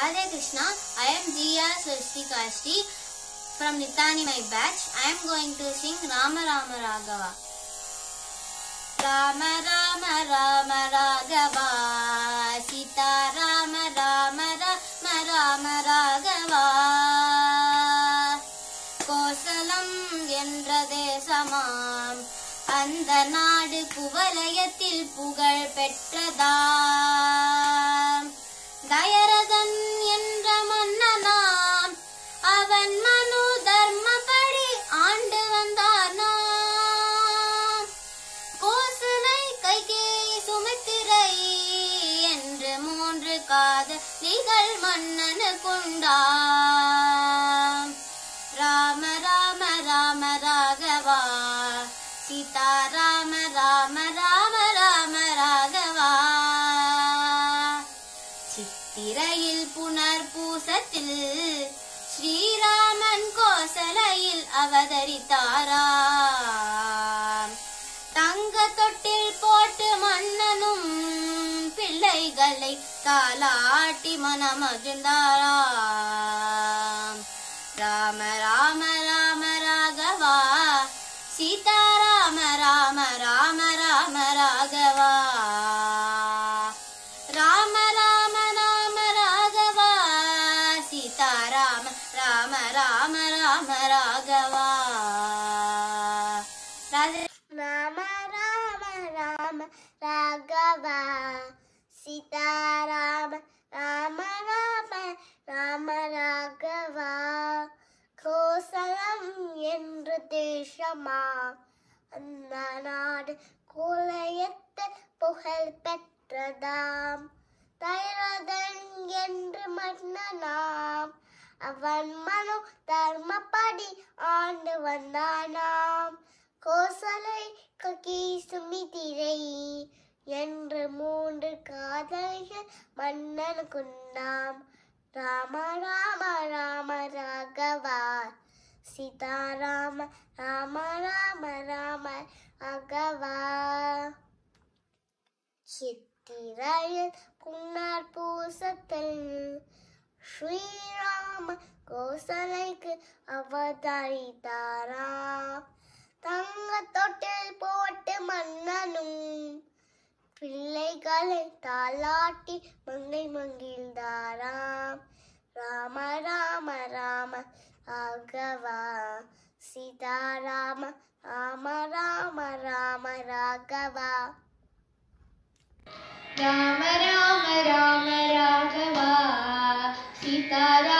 Radhe Krishna, I am Jia Swastika Ashti from Nitani my batch. I am going to sing Rama Rama Raghava. Rama Rama Rama Raghava Sita Rama Rama Rama Rama Raghava Kosala என்ற தேசமாம் அந்த நாடு குவலயத்தில் புகழ் பெற்றதாம் தயரதன் என்ற மன்னனாம் அவன் மனு தர்மப்படி ஆண்டு வந்தானாம் கோசலை கைகேயி சுமித்திரை என்று மூன்று காதலிகள் மன்னனுக்குண்டாம் ராம ராம ராம ராகவா சீதா ராம ராம ராம ராம ராகவா சித்திரையில் புனர் பூசத்தில் ஸ்ரீராமன் கோசலையில் அவதரித்தாராம் தங்க தொட்டில் போட்டு மன்னனும் பிள்ளைகளை தாலாட்டி மனமகிழ்ந்தாராம் ராம ராம ராம ராகவா சீதா ராம ராம ராம ராம ராகவா ராம ராம ராம ராகவா சீதா ராம ராம ராம ராம ராகவா ராதே రామ రామ రామ రాఘవ సీతారామ రామ రామ రామ రాఘవ கோசலம் என்று தேசமா அந்த நாடு கோலயத்து புகழ் பெற்றதாம் தைரதன் என்று மன்னனாம் அவன் மனு தர்மப்படி ஆண்டு வந்தானாம் கோசலை ககி சுமிதிரை என்று மூன்று காதலிகள் மன்னன் குண்டாம் ராம ராம ராம ராகவா சீதாராம ராம ராம ராம ராகவா சித்திரையில் புன்னர் பூசத்தில் ஸ்ரீராம கோசலைக்கு அவதரித்தாராம் தங்க தொட்டில் போட்டு மன்னனும் பிள்ளைகளை தாலாட்டி மங்கை மகிழ்ந்தாராம் ராம ராம ராம ராகவா சீதாராம ராம ராம ராம ராகவா ராம ராம ராம ராகவா சீதா